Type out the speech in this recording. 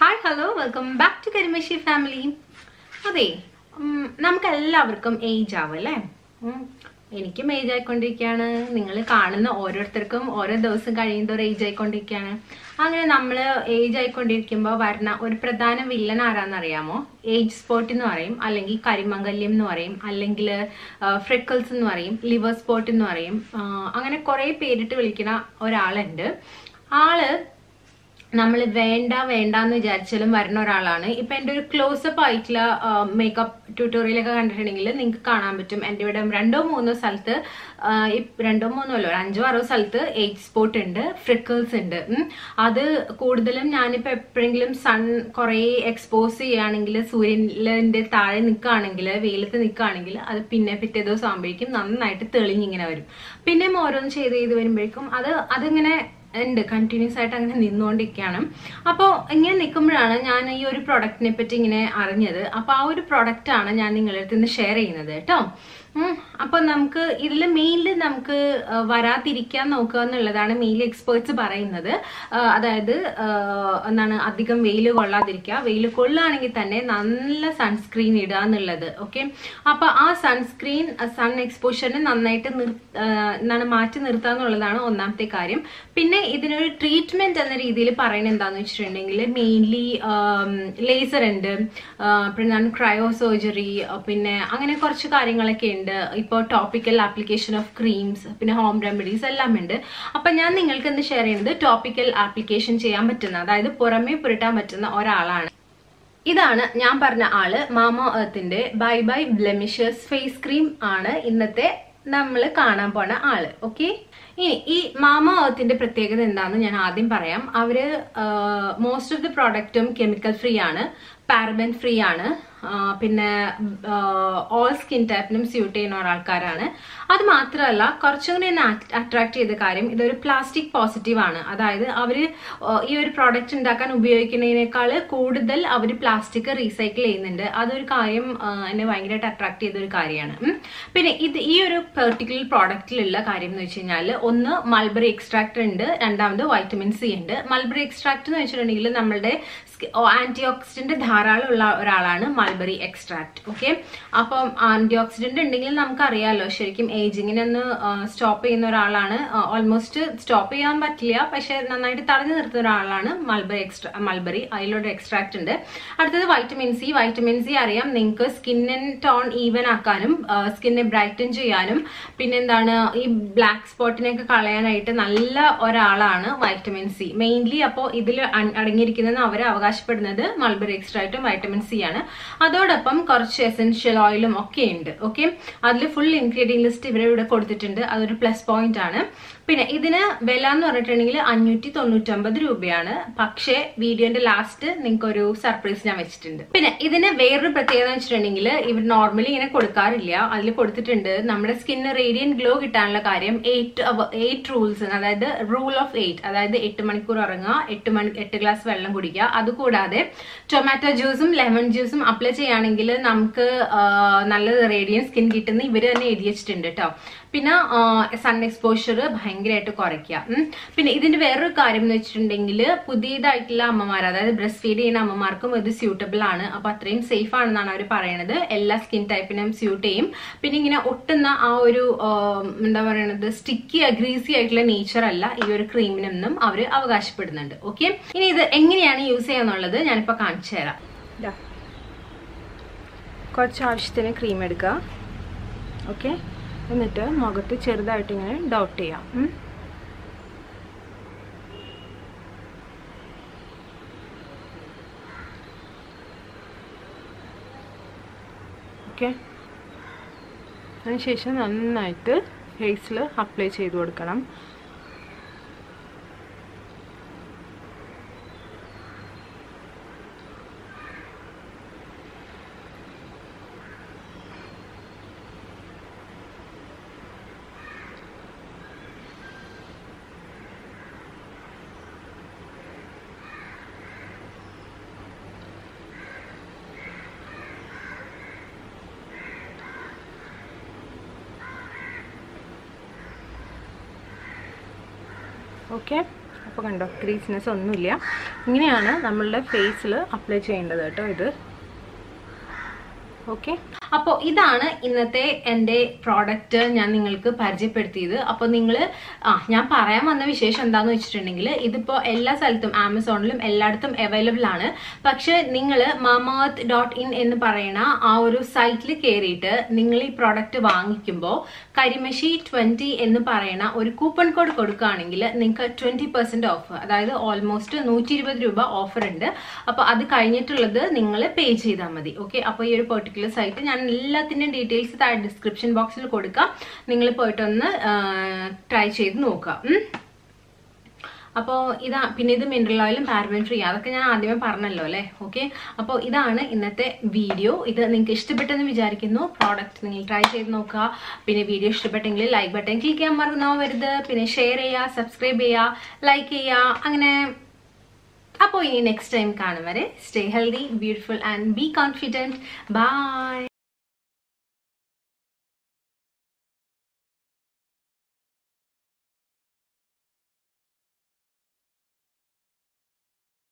Hi hello welcome back to Karimashi family അതെ ഉം, നമുക്കെല്ലാവർക്കും ഏജ് ആവും അല്ലേ ഉം, എനിക്കും ഏജ് ആയിക്കൊണ്ടിരിക്കുകയാണ് നിങ്ങൾ കാണുന്ന ഓരോരുത്തർക്കും ഓരോ ദിവസം കഴിയുന്നതോറും ഏജ് ആയിക്കൊണ്ടിരിക്കുകയാണ് അങ്ങനെ നമ്മൾ ഏജ് ആയിക്കൊണ്ടിരിക്കുമ്പോൾ വരുന്ന ഒരു പ്രധാന വില്ലൻ ആരാന്നറിയാമോ ഏജ് സ്പോട്ട് എന്ന് പറയും അല്ലെങ്കിൽ കരിമംഗല്യം എന്ന് പറയും അല്ലെങ്കിൽ ഫ്രിക്കിൾസ് എന്ന് പറയും ലിവർ സ്പോട്ട് എന്ന് പറയും ആ, അങ്ങനെ കുറേ പേരിട്ട് വിളിക്കുന്ന ഒരാളുണ്ട് ആള് നമ്മൾ വേണ്ട വേണ്ട എന്ന് വിചാരിച്ചാലും വരുന്ന ഒരാളാണ് ഇപ്പൊ എൻ്റെ ഒരു ക്ലോസപ്പ് ആയിട്ടുള്ള മേക്കപ്പ് ട്യൂട്ടോറിയലൊക്കെ കണ്ടിട്ടുണ്ടെങ്കിൽ നിങ്ങൾക്ക് കാണാൻ പറ്റും എൻ്റെ ഇവിടെ രണ്ടോ മൂന്നോ സ്ഥലത്ത് ആ, ഇപ് രണ്ടോ മൂന്നോ അല്ലോ ഒരു അഞ്ചോ ആറോ സ്ഥലത്ത് ഏജ് സ്പോട്ട് ഉണ്ട് ഫ്രിക്കിൾസ് ഉണ്ട് ഉം. അത് കൂടുതലും ഞാനിപ്പോ എപ്പോഴെങ്കിലും സൺ കുറേ എക്സ്പോസ് ചെയ്യുകയാണെങ്കിൽ സൂര്യനിന്റെ താഴെ നിൽക്കുകയാണെങ്കിൽ വെയിലത്ത് നിൽക്കുകയാണെങ്കിൽ അത് പിന്നെ പിറ്റേ ദിവസം ആകുമ്പോഴേക്കും നന്നായിട്ട് തെളിഞ്ഞിങ്ങനെ വരും പിന്നെയും ഓരോന്ന് ചെയ്ത് ചെയ്ത് വരുമ്പോഴേക്കും അത് അതിങ്ങനെ ഉണ്ട് കണ്ടിന്യൂസ് ആയിട്ട് അങ്ങനെ നിന്നുകൊണ്ടിരിക്കുകയാണ് അപ്പോൾ ഇങ്ങനെ നിൽക്കുമ്പോഴാണ് ഞാൻ ഈ ഒരു പ്രൊഡക്റ്റിനെ പറ്റി ഇങ്ങനെ അറിഞ്ഞത് അപ്പോൾ ആ ഒരു പ്രൊഡക്റ്റാണ് ഞാൻ നിങ്ങളുടെ അടുത്ത് നിന്ന് ഷെയർ ചെയ്യുന്നത് കേട്ടോ ഉം. അപ്പോൾ നമുക്ക് ഇതിൽ മെയിൻലി നമുക്ക് ആ, വരാതിരിക്കാൻ നോക്കുക എന്നുള്ളതാണ് മെയിൻ എക്സ്പേർട്സ് പറയുന്നത് ആ, അതായത് ആ, എന്താണ് അധികം വെയിൽ കൊള്ളാതിരിക്കുക വെയിൽ കൊള്ളുകയാണെങ്കിൽ തന്നെ നല്ല സൺസ്ക്രീൻ ഇടുക എന്നുള്ളത് ഓക്കെ അപ്പോൾ ആ സൺസ്ക്രീൻ സൺ എക്സ്പോഷറിനെ നന്നായിട്ട് നിർ ആ, എന്താണ് മാറ്റി നിർത്തുക എന്നുള്ളതാണ് ഒന്നാമത്തെ കാര്യം പിന്നെ ഇതിനൊരു ട്രീറ്റ്മെന്റ് എന്ന രീതിയിൽ പറയുന്നത് എന്താന്ന് വെച്ചിട്ടുണ്ടെങ്കിൽ മെയിൻലി ലേസർ ഉണ്ട് ആ, പിന്നെ ക്രയോ സർജറി പിന്നെ അങ്ങനെ കുറച്ച് കാര്യങ്ങളൊക്കെ ഉണ്ട് ഇപ്പോൾ ടോപ്പിക്കൽ ആപ്ലിക്കേഷൻ ഓഫ് ക്രീംസ് പിന്നെ ഹോം റെമഡീസ് എല്ലാം ഉണ്ട് അപ്പൊ ഞാൻ നിങ്ങൾക്ക് എന്ത് ഷെയർ ചെയ്യുന്നത് ടോപ്പിക്കൽ ആപ്ലിക്കേഷൻ ചെയ്യാൻ പറ്റുന്ന അതായത് പുറമേ പുരട്ടാൻ പറ്റുന്ന ഒരാളാണ് ഇതാണ് ഞാൻ പറഞ്ഞ ആള് മാമ എർത്തിന്റെ bye bye blemishes face cream ആണ് ഇന്നത്തെ നമ്മൾ കാണാൻ പോണ ആള് ഓക്കെ ഇനി ഈ മാമ എർത്തിന്റെ പ്രത്യേകത എന്താണെന്ന് ഞാൻ ആദ്യം പറയാം അവര് മോസ്റ്റ് ഓഫ് ദി പ്രോഡക്റ്റും കെമിക്കൽ ഫ്രീ ആണ് പാരബൻ ഫ്രീ ആണ് ആ, പിന്നെ ഓൾ സ്കിൻ ടൈപ്പിനും സ്യൂട്ട് ചെയ്യുന്ന ഒരാൾക്കാരാണ് അത് മാത്രമല്ല കുറച്ചും കൂടി എന്നെ അട്രാക്ട് ചെയ്ത കാര്യം ഇതൊരു പ്ലാസ്റ്റിക് പോസിറ്റീവ് ആണ് അതായത് അവര് ആ, ഈ ഒരു പ്രോഡക്റ്റ് ഉണ്ടാക്കാൻ ഉപയോഗിക്കുന്നതിനേക്കാൾ കൂടുതൽ അവർ പ്ലാസ്റ്റിക് റീസൈക്കിൾ ചെയ്യുന്നുണ്ട് അതൊരു കാര്യം ആ, എന്നെ ഭയങ്കരമായിട്ട് അട്രാക്ട് ചെയ്ത ഒരു കാര്യമാണ് ഉം. പിന്നെ ഇത് ഈ ഒരു പെർട്ടിക്കുലർ പ്രോഡക്റ്റിലുള്ള കാര്യം എന്ന് വെച്ച് കഴിഞ്ഞാൽ ഒന്ന് മൾബറി എക്സ്ട്രാക്ട് ഉണ്ട് രണ്ടാമത് വൈറ്റമിൻ സി ഉണ്ട് മൾബറി എക്സ്ട്രാക്ട് എന്ന് വെച്ചിട്ടുണ്ടെങ്കിൽ നമ്മളുടെ ആന്റി ഓക്സിഡന്റ് ധാരാളം ഉള്ള ഒരാളാണ് മൾബറി എക്സ്ട്രാക്ട് ഓക്കെ അപ്പം ആന്റി ഓക്സിഡന്റ് ഉണ്ടെങ്കിൽ നമുക്കറിയാലോ ശരിക്കും ഏജിങ്ങിനെ ഒന്ന് സ്റ്റോപ്പ് ചെയ്യുന്ന ഒരാളാണ് ഓൾമോസ്റ്റ് സ്റ്റോപ്പ് ചെയ്യാൻ പറ്റില്ല പക്ഷെ നന്നായിട്ട് തടഞ്ഞു നിർത്തുന്ന ഒരാളാണ് മൾബറി എക്സ്ട്രാ മൾബറി അതിലൊരു എക്സ്ട്രാക്ട് ഉണ്ട് അടുത്തത് വൈറ്റമിൻ സി വൈറ്റമിൻ സി അറിയാം നിങ്ങൾക്ക് സ്കിന്നിൻ ടോൺ ഈവൻ ആക്കാനും സ്കിന്നെ ബ്രൈറ്റൻ ചെയ്യാനും പിന്നെന്താണ് ഈ ബ്ലാക്ക് സ്പോട്ടിനെയൊക്കെ കളയാനായിട്ട് നല്ല ഒരാളാണ് വൈറ്റമിൻ സി മെയിൻലി അപ്പോൾ ഇതിൽ അടങ്ങിയിരിക്കുന്നതെന്ന് അവർ അവകാശപ്പെടുന്നത് മൾബറി എക്സ്ട്രാക്റ്റും വൈറ്റമിൻ സി ആണ് അതോടൊപ്പം കുറച്ച് എസെൻഷ്യൽ ഓയിലും ഒക്കെ ഉണ്ട് ഓക്കെ അതിൽ ഫുൾ ഇൻഗ്രീഡിയൻ ലിസ്റ്റ് ഇവരെ ഇവിടെ കൊടുത്തിട്ടുണ്ട് അതൊരു പ്ലസ് പോയിന്റ് ആണ് പിന്നെ ഇതിന് വില എന്ന് പറഞ്ഞിട്ടുണ്ടെങ്കിൽ അഞ്ഞൂറ്റി തൊണ്ണൂറ്റൊമ്പത് രൂപയാണ് പക്ഷേ വീഡിയോന്റെ ലാസ്റ്റ് നിങ്ങൾക്ക് ഒരു സർപ്രൈസ് ഞാൻ വെച്ചിട്ടുണ്ട് പിന്നെ ഇതിന് വേറൊരു പ്രത്യേകത എന്ന് വെച്ചിട്ടുണ്ടെങ്കിൽ ഇവർ നോർമലി ഇങ്ങനെ കൊടുക്കാറില്ല അതിൽ കൊടുത്തിട്ടുണ്ട് നമ്മുടെ സ്കിന്നിന് റേഡിയൻ ഗ്ലോ കിട്ടാനുള്ള കാര്യം എയ്റ്റ് എയ്റ്റ് റൂൾസ് അതായത് റൂൾ ഓഫ് എയ്റ്റ് അതായത് എട്ട് മണിക്കൂർ ഉറങ്ങുക എട്ട് മണി എട്ട് ഗ്ലാസ് വെള്ളം കുടിക്കുക അതുകൂടാതെ ടൊമാറ്റോ ജ്യൂസും ലെമൺ ജ്യൂസും അപ്ലൈ ചെയ്യുകയാണെങ്കിൽ നമുക്ക് ആ, നല്ല റേഡിയൻ സ്കിൻ കിട്ടുന്ന ഇവർ തന്നെ എഴുതി വെച്ചിട്ടുണ്ട് കേട്ടോ പിന്നെ സൺ എക്സ്പോഷർ ഭയങ്കരമായിട്ട് കുറയ്ക്കുക ഉം. പിന്നെ ഇതിന്റെ വേറൊരു കാര്യം എന്ന് വെച്ചിട്ടുണ്ടെങ്കിൽ പുതിയതായിട്ടുള്ള അമ്മമാർ അതായത് ബ്രസ്റ്റ് ഫീഡ് ചെയ്യുന്ന അമ്മമാർക്കും ഇത് സ്യൂട്ടബിൾ ആണ് അപ്പൊ അത്രയും സേഫ് ആണെന്നാണ് അവർ പറയുന്നത് എല്ലാ സ്കിൻ ടൈപ്പിനും സ്യൂട്ട് ചെയ്യും പിന്നെ ഇങ്ങനെ ഒട്ടുന്ന ആ ഒരു ആ, എന്താ പറയണത് സ്റ്റിക്കി ഗ്രീസി ആയിട്ടുള്ള നേച്ചർ അല്ല ഈ ഒരു ക്രീമിനൊന്നും അവർ അവകാശപ്പെടുന്നുണ്ട് ഓക്കെ ഇനി ഇത് എങ്ങനെയാണ് യൂസ് ചെയ്യാന്നുള്ളത് ഞാനിപ്പോ കാണിച്ചു തരാം ദാ. കുറച്ച് ആവശ്യത്തിന് ക്രീം എടുക്കുക ഓക്കെ എന്നിട്ട് മുഖത്ത് ചെറുതായിട്ട് ഇങ്ങനെ ഡോട്ട് ചെയ്യാം ഉം. ഓക്കെ അതിനുശേഷം നന്നായിട്ട് ഫേസിൽ അപ്ലൈ ചെയ്ത് കൊടുക്കണം ഓക്കെ അപ്പോൾ കണ്ടോ ഗ്രീസ്നെസ് ഒന്നുമില്ല ഇങ്ങനെയാണ് നമ്മളുടെ ഫേസിൽ അപ്ലൈ ചെയ്യേണ്ടത് കേട്ടോ ഇത് ഓക്കെ അപ്പോൾ ഇതാണ് ഇന്നത്തെ എൻ്റെ പ്രോഡക്റ്റ് ഞാൻ നിങ്ങൾക്ക് പരിചയപ്പെടുത്തിയത് അപ്പോൾ നിങ്ങൾ ആ ഞാൻ പറയാൻ വന്ന വിശേഷം എന്താന്ന് വെച്ചിട്ടുണ്ടെങ്കിൽ ഇതിപ്പോൾ എല്ലാ സ്ഥലത്തും ആമസോണിലും എല്ലായിടത്തും അവൈലബിൾ ആണ് പക്ഷെ നിങ്ങൾ മാമാത്ത് ഡോട്ട് ഇൻ എന്ന് പറയുന്ന ആ ഒരു സൈറ്റിൽ കയറിയിട്ട് നിങ്ങൾ ഈ പ്രോഡക്റ്റ് വാങ്ങിക്കുമ്പോൾ കരിമഷി ട്വൻറ്റി എന്ന് പറയുന്ന ഒരു കൂപ്പൺ കോഡ് കൊടുക്കുകയാണെങ്കിൽ നിങ്ങൾക്ക് ട്വൻറ്റി പെർസെൻറ്റ് ഓഫ് അതായത് ഓൾമോസ്റ്റ് നൂറ്റി ഇരുപത് രൂപ ഓഫർ ഉണ്ട് അപ്പോൾ അത് കഴിഞ്ഞിട്ടുള്ളത് നിങ്ങൾ പേ ചെയ്താൽ മതി ഓക്കെ അപ്പോൾ ഈ ഒരു പെർട്ടിക്കുലർ സൈറ്റ് ഞാൻ എല്ലാത്തിൻ്റെയും ഡീറ്റെയിൽസ് താഴെ ഡിസ്ക്രിപ്ഷൻ ബോക്സിൽ കൊടുക്കാം നിങ്ങൾ പോയിട്ടൊന്ന് ട്രൈ ചെയ്ത് നോക്കുക ഉം. അപ്പോൾ ഇതാ പിന്നെ ഇത് മിനറൽ ഓയിലും പാരബൻ ഫ്രീ അതൊക്കെ ഞാൻ ആദ്യമേ പറഞ്ഞല്ലോ അല്ലേ ഓക്കെ അപ്പോൾ ഇതാണ് ഇന്നത്തെ വീഡിയോ ഇത് നിങ്ങൾക്ക് ഇഷ്ടപ്പെട്ടെന്ന് വിചാരിക്കുന്നു പ്രോഡക്റ്റ് നിങ്ങൾ ട്രൈ ചെയ്ത് നോക്കുക പിന്നെ വീഡിയോ ഇഷ്ടപ്പെട്ടെങ്കിൽ ലൈക്ക് ബട്ടൺ ക്ലിക്ക് ചെയ്യാൻ മറന്നാവരുത് പിന്നെ ഷെയർ ചെയ്യുക സബ്സ്ക്രൈബ് ചെയ്യുക ലൈക്ക് ചെയ്യുക അങ്ങനെ അപ്പോൾ ഇനി നെക്സ്റ്റ് ടൈം കാണും വരെ stay healthy beautiful and be confident by